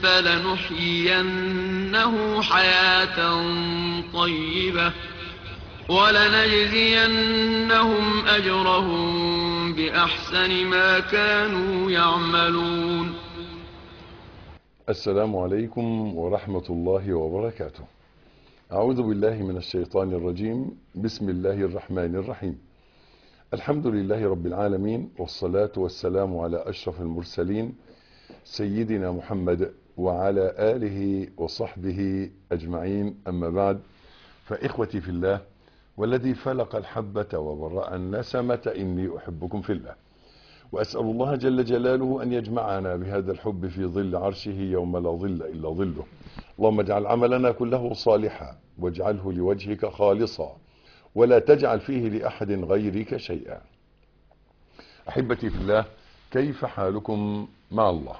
فلنحيينه حياة طيبة ولنجزينهم أجرهم بأحسن ما كانوا يعملون السلام عليكم ورحمة الله وبركاته أعوذ بالله من الشيطان الرجيم بسم الله الرحمن الرحيم الحمد لله رب العالمين والصلاة والسلام على أشرف المرسلين سيدنا محمد وعلى آله وصحبه أجمعين أما بعد فإخوتي في الله والذي فلق الحبة وبرأ النسمة إني أحبكم في الله وأسأل الله جل جلاله أن يجمعنا بهذا الحب في ظل عرشه يوم لا ظل إلا ظله اللهم اجعل عملنا كله صالحا واجعله لوجهك خالصا ولا تجعل فيه لأحد غيرك شيئا أحبتي في الله كيف حالكم مع الله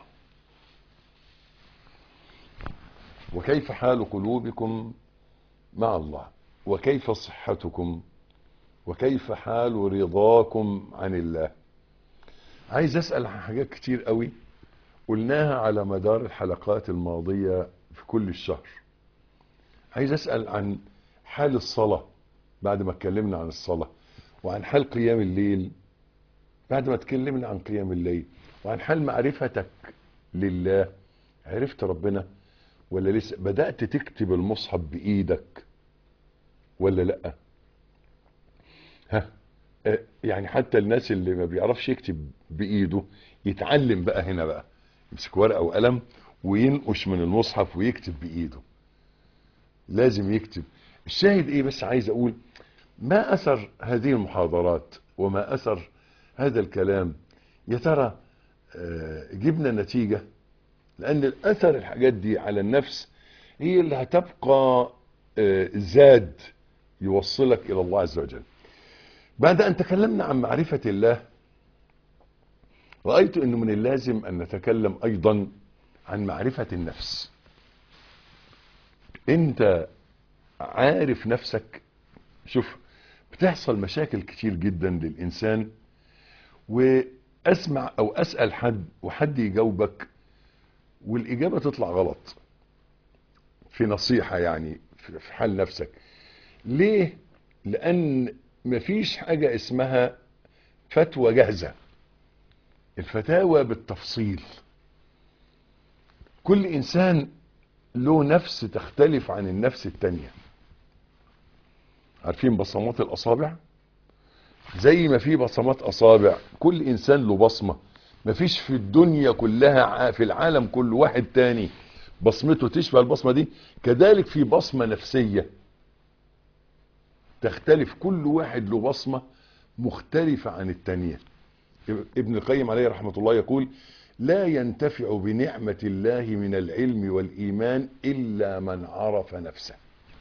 وكيف حال قلوبكم مع الله وكيف صحتكم وكيف حال رضاكم عن الله عايز اسأل عن حاجات كتير قوي قلناها على مدار الحلقات الماضية في كل الشهر عايز اسأل عن حال الصلاة بعد ما اتكلمنا عن الصلاة وعن حال قيام الليل بعد ما اتكلمنا عن قيام الليل وعن حال معرفتك لله عرفت ربنا ولا لسه بدأت تكتب المصحف بإيدك ولا لأ ها آه، يعني حتى الناس اللي ما بيعرفش يكتب بإيده يتعلم بقى هنا بقى يمسك ورقة وقلم وينقش من المصحف ويكتب بإيده لازم يكتب الشاهد ايه بس عايز اقول ما اثر هذه المحاضرات وما اثر هذا الكلام يا ترى آه، جبنا نتيجة لان الاثر الحاجات دي على النفس هي اللي هتبقى آه، زاد يوصلك الى الله عز وجل بعد ان تكلمنا عن معرفة الله رأيت انه من اللازم ان نتكلم ايضا عن معرفة النفس انت عارف نفسك شوف بتحصل مشاكل كتير جدا للإنسان وأسمع أو أسأل حد وحد يجاوبك والإجابة تطلع غلط في نصيحة يعني في حال نفسك ليه؟ لأن مفيش حاجة اسمها فتوى جاهزة الفتاوى بالتفصيل كل إنسان له نفس تختلف عن النفس التانية عارفين بصمات الأصابع زي ما في بصمات أصابع كل إنسان له بصمة مفيش في الدنيا كلها في العالم كل واحد تاني بصمته تشبه البصمة دي كذلك في بصمة نفسية تختلف كل واحد له بصمة مختلفة عن التانية ابن القيم عليه رحمة الله يقول لا ينتفع بنعمة الله من العلم والإيمان إلا من عرف نفسه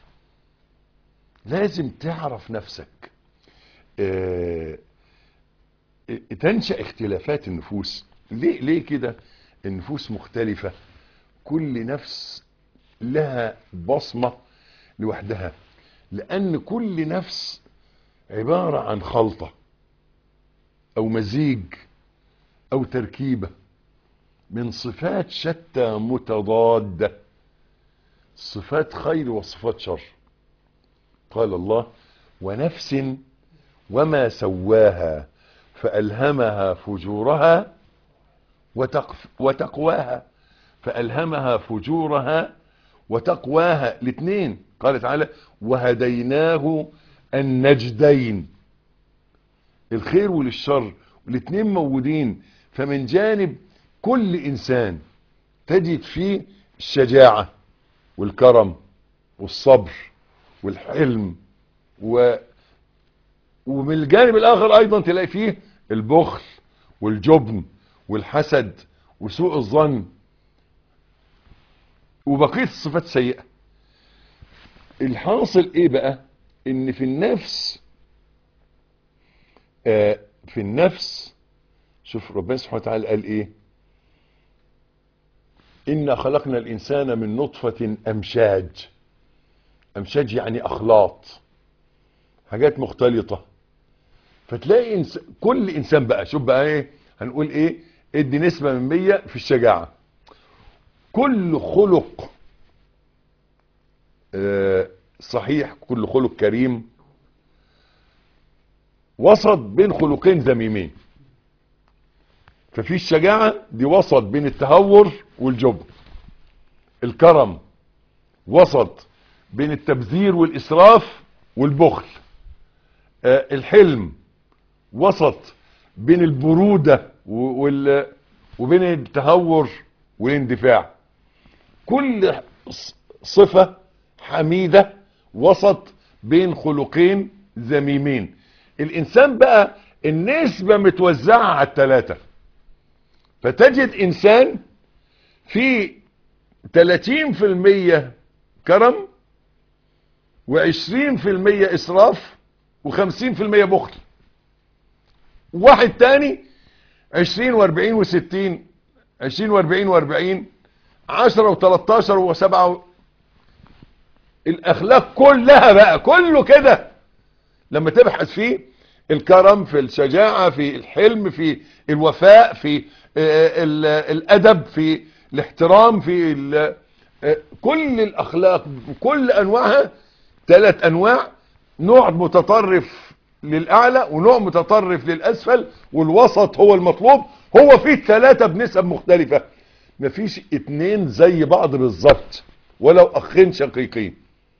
لازم تعرف نفسك اه تنشأ اختلافات النفوس ليه, ليه كده النفوس مختلفة كل نفس لها بصمة لوحدها لأن كل نفس عبارة عن خلطة أو مزيج أو تركيبة من صفات شتى متضادة صفات خير وصفات شر قال الله ونفس وما سواها فألهمها فجورها وتقف وتقواها فألهمها فجورها وتقواها الاثنين قال تعالى وهديناه النجدين الخير وللشر الاثنين موجودين فمن جانب كل انسان تجد فيه الشجاعة والكرم والصبر والحلم و ومن الجانب الاخر ايضا تلاقي فيه البخل والجبن والحسد وسوء الظن وبقية الصفات سيئة الحاصل ايه بقى ان في النفس آه في النفس شوف ربنا سبحانه وتعالى قال ايه إنا خلقنا الإنسان من نطفة أمشاج أمشاج يعني أخلاط حاجات مختلطة فتلاقي إنس... كل إنسان بقى شوف بقى إيه هنقول إيه ادي نسبة من 100 في الشجاعة كل خلق آه، صحيح كل خلق كريم وسط بين خلقين ذميمين ففي الشجاعة دي وسط بين التهور والجبن الكرم وسط بين التبذير والإسراف والبخل آه، الحلم وسط بين البرودة و- وال وبين التهور والاندفاع كل ص- صفة حميدة وسط بين خلقين ذميمين الإنسان بقى النسبة متوزعة على الثلاثة فتجد إنسان في 30% كرم و20% إسراف و50% بخل واحد تاني 20 و40 و60 20 و40 و40 10 و13 و7 الاخلاق كلها بقى كله كده لما تبحث فيه الكرم في الشجاعة في الحلم في الوفاء في آه، ال- الادب في الاحترام في ال- آه، كل الاخلاق بكل انواعها ثلاث انواع نوع متطرف للاعلى ونوع متطرف للاسفل والوسط هو المطلوب هو فيه ثلاثة بنسب مختلفة مفيش اتنين زي بعض بالظبط ولو اخين شقيقين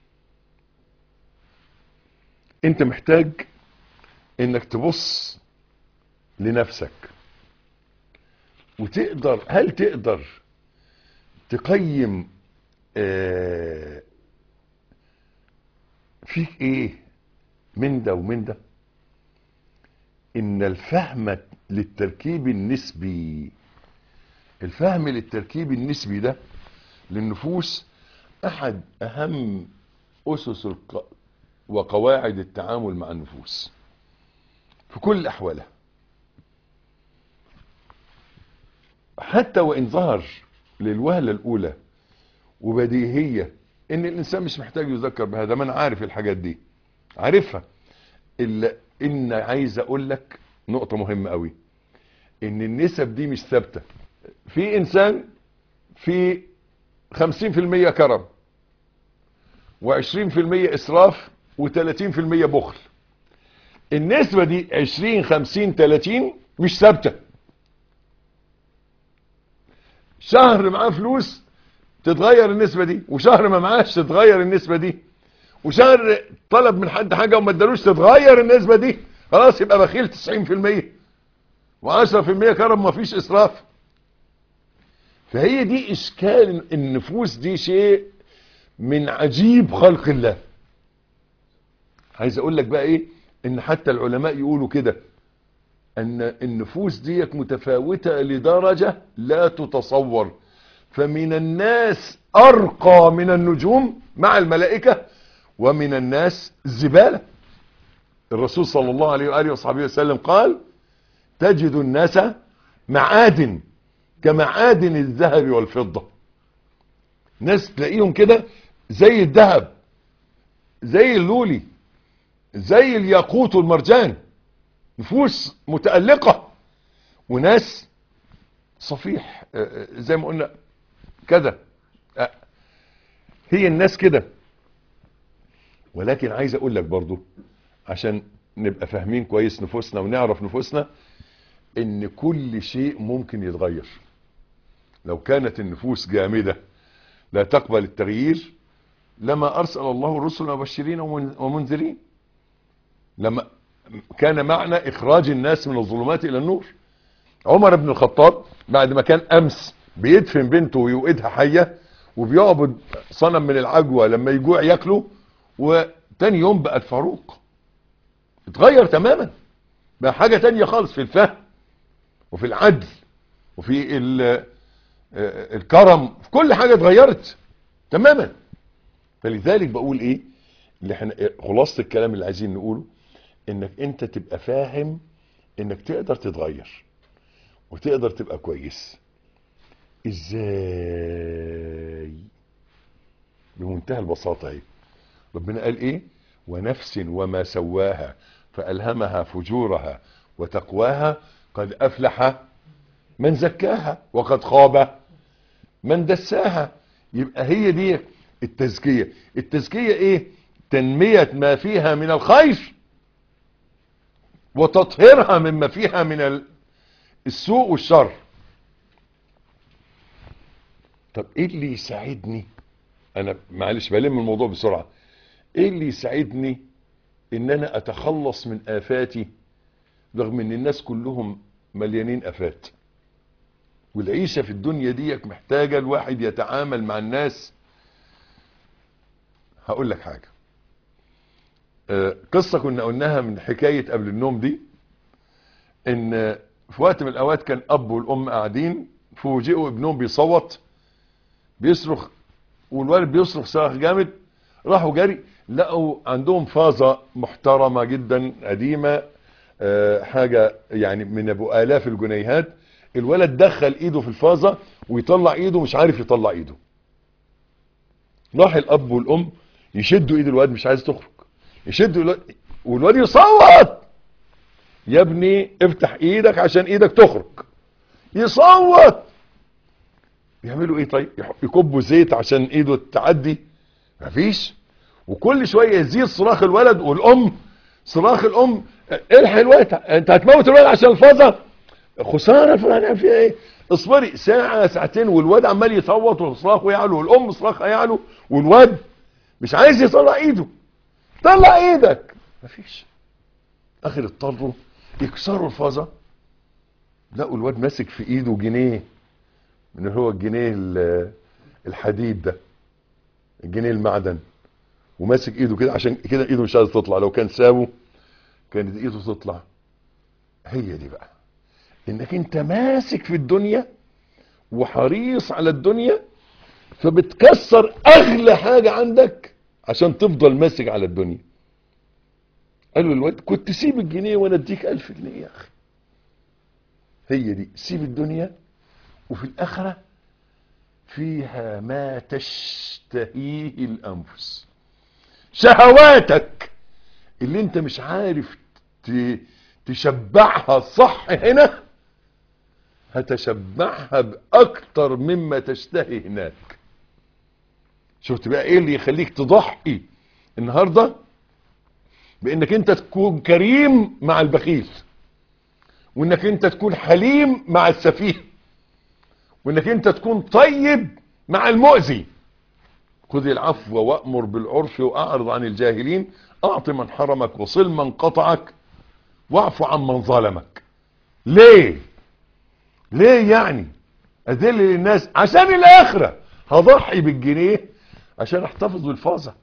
انت محتاج انك تبص لنفسك وتقدر هل تقدر تقيم آه، فيك ايه من ده ومن ده ان الفهم للتركيب النسبي الفهم للتركيب النسبي ده للنفوس احد اهم اسس الق... وقواعد التعامل مع النفوس في كل احوالها حتى وان ظهر للوهلة الاولى وبديهية ان الانسان مش محتاج يذكر بهذا ما انا عارف الحاجات دي عارفها الا ان عايز اقول لك نقطة مهمة قوي ان النسب دي مش ثابتة في انسان في 50% كرم و20% اسراف و30% بخل النسبة دي 20 50 30 مش ثابتة شهر معاه فلوس تتغير النسبة دي وشهر ما معاش تتغير النسبة دي وشهر طلب من حد حاجة وما ادالوش تتغير النسبة دي خلاص يبقى بخيل 90% و10% كرم ما فيش اسراف فهي دي اشكال النفوس دي شيء من عجيب خلق الله عايز اقول لك بقى ايه ان حتى العلماء يقولوا كده ان النفوس ديت متفاوتة لدرجة لا تتصور فمن الناس ارقى من النجوم مع الملائكة ومن الناس زبالة الرسول صلى الله عليه وآله وصحبه وسلم قال تجد الناس معادن كمعادن الذهب والفضة ناس تلاقيهم كده زي الذهب زي اللولي زي الياقوت والمرجان نفوس متألقة وناس صفيح آه، آه، زي ما قلنا كده آه، هي الناس كده ولكن عايز اقول لك برضو عشان نبقى فاهمين كويس نفوسنا ونعرف نفوسنا ان كل شيء ممكن يتغير لو كانت النفوس جامدة لا تقبل التغيير لما ارسل الله الرسل مبشرين ومن- ومنذرين لما كان معنى اخراج الناس من الظلمات الى النور عمر بن الخطاب بعد ما كان امس بيدفن بنته ويوقدها حية وبيعبد صنم من العجوة لما يجوع ياكله وتاني يوم بقى الفاروق اتغير تماما بقى حاجة تانية خالص في الفهم وفي العدل وفي ال- آه، الكرم في كل حاجة اتغيرت تماما فلذلك بقول ايه اللي احنا خلاصة الكلام اللي عايزين نقوله انك انت تبقى فاهم انك تقدر تتغير وتقدر تبقى كويس ازاي بمنتهى البساطة اهي ربنا قال ايه ونفس وما سواها فألهمها فجورها وتقواها قد أفلح من زكاها وقد خاب من دساها يبقى هي دي التزكية التزكية ايه تنمية ما فيها من الخير وتطهيرها مما فيها من ال- السوء والشر طب ايه اللي يساعدني انا معلش بلم الموضوع بسرعة ايه اللي يساعدني ان انا اتخلص من افاتي رغم ان الناس كلهم مليانين افات والعيشة في الدنيا ديك محتاجة الواحد يتعامل مع الناس هقول لك حاجة آه، قصة كنا قلناها من حكاية قبل النوم دي ان في وقت من الاوقات كان اب والام قاعدين فوجئوا ابنهم بيصوت بيصرخ والولد بيصرخ صراخ جامد راحوا جري لقوا عندهم فازة محترمة جدا قديمة آه، حاجة يعني من ابو الاف الجنيهات الولد دخل ايده في الفازة ويطلع ايده مش عارف يطلع ايده راح الاب والام يشدوا ايد الواد مش عايز تخرج يشدوا الواد والواد يصوت يا ابني افتح ايدك عشان ايدك تخرج يصوت يعملوا ايه طيب يح- يكبوا زيت عشان ايده تعدي مفيش وكل شويه يزيد صراخ الولد والام صراخ الام الحق الولد انت هتموت الولد عشان الفازه خساره فلان فيها ايه اصبري ساعه ساعتين والواد عمال يصوت وصراخه يعلو والام صراخها يعلو والواد مش عايز يطلع ايده طلع ايدك مفيش اخر اضطروا يكسروا الفازه لقوا الواد ماسك في ايده جنيه من هو الجنيه ال- الحديد ده الجنيه المعدن وماسك ايده كده عشان كده ايده مش عايز تطلع لو كان سابه كانت ايده تطلع هي دي بقى انك انت ماسك في الدنيا وحريص على الدنيا فبتكسر اغلى حاجة عندك عشان تفضل ماسك على الدنيا قالوا الواد كنت سيب الجنيه وانا اديك الف جنيه يا اخي هي دي سيب الدنيا وفي الاخرة فيها ما تشتهيه الانفس شهواتك اللي انت مش عارف ت- تشبعها صح هنا هتشبعها باكتر مما تشتهي هناك شفت بقى ايه اللي يخليك تضحي النهاردة بانك انت تكون كريم مع البخيل وانك انت تكون حليم مع السفيه وانك انت تكون طيب مع المؤذي خذ العفو وامر بالعرف واعرض عن الجاهلين اعط من حرمك وصل من قطعك واعف عن من ظلمك ليه ليه يعني اذل للناس عشان الاخره هضحي بالجنيه عشان احتفظ بالفازه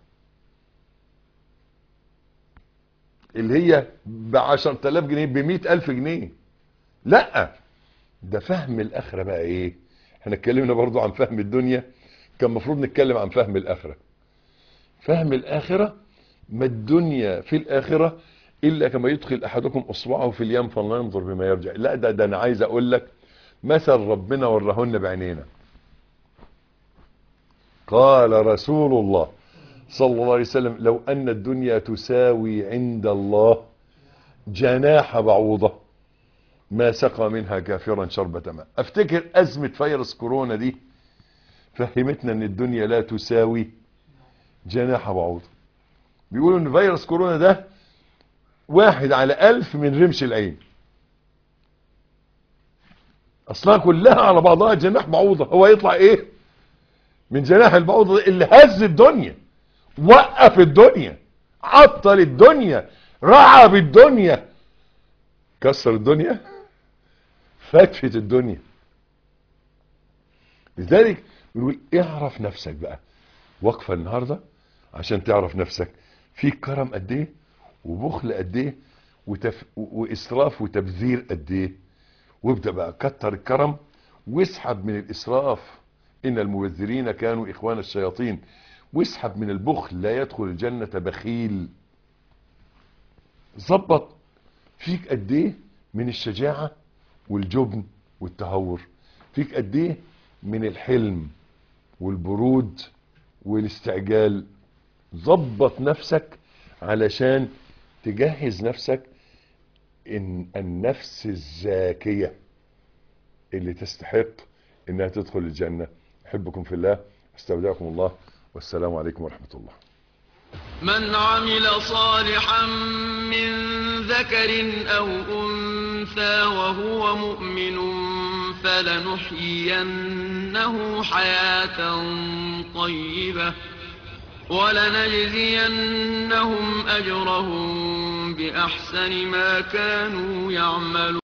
اللي هي ب 10000 جنيه ب 100000 جنيه لا ده فهم الاخره بقى ايه احنا اتكلمنا برضو عن فهم الدنيا كان المفروض نتكلم عن فهم الاخره فهم الاخره ما الدنيا في الاخره الا كما يدخل احدكم اصبعه في اليم فلينظر بما يرجع لا ده ده انا عايز اقول لك مثل ربنا وراهن بعينينا قال رسول الله صلى الله عليه وسلم لو ان الدنيا تساوي عند الله جناح بعوضه ما سقى منها كافرا شربة ماء افتكر ازمة فيروس كورونا دي فهمتنا ان الدنيا لا تساوي جناح بعوضة بيقولوا ان فيروس كورونا ده واحد على الف من رمش العين اصلها كلها على بعضها جناح بعوضة هو يطلع ايه من جناح البعوضة ده اللي هز الدنيا وقف الدنيا عطل الدنيا رعب الدنيا كسر الدنيا فتفت الدنيا لذلك بنقول اعرف نفسك بقى وقفة النهاردة عشان تعرف نفسك في كرم قد ايه وبخل قد ايه وتف... واسراف وتبذير قد ايه وابدا بقى كتر الكرم واسحب من الاسراف ان المبذرين كانوا اخوان الشياطين واسحب من البخل لا يدخل الجنة بخيل ظبط فيك قد ايه من الشجاعة والجبن والتهور فيك قد ايه من الحلم والبرود والاستعجال ظبط نفسك علشان تجهز نفسك ان النفس الزاكية اللي تستحق انها تدخل الجنة أحبكم في الله استودعكم الله والسلام عليكم ورحمة الله من عمل صالحا من ذكر أو أنثى وهو مؤمن فلنحيينه حياة طيبة ولنجزينهم أجرهم بأحسن ما كانوا يعملون